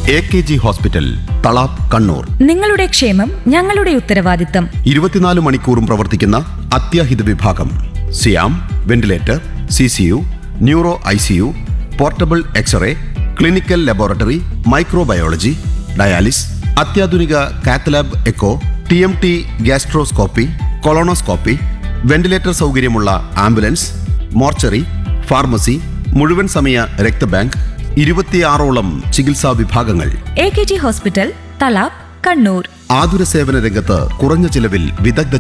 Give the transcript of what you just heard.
A K G hospital Thalap Kannur നിങ്ങളുടെ ക്ഷേമം ഞങ്ങളുടെ ഉത്തരവാദിത്തം ഇരുപത്തിനാല് മണിക്കൂറും പ്രവർത്തിക്കുന്ന അത്യാഹിത വിഭാഗം സിയാം ventilator C C U neuro I C U portable x-ray clinical laboratory microbiology dialysis അത്യാധുനിക cath lab echo T M T gastroscopy colonoscopy ventilator സൗകര്യമുള്ള ആംബുലൻസ് മോർച്ചറി ഫാർമസി മുഴുവൻ സമയ രക്തബാങ്ക് ഇരുപത്തിയാറോളം ചികിത്സാ വിഭാഗങ്ങൾ A K G hospital Thalap Kannur ആതുര സേവന രംഗത്ത് കുറഞ്ഞ ചിലവിൽ വിദഗ്ധ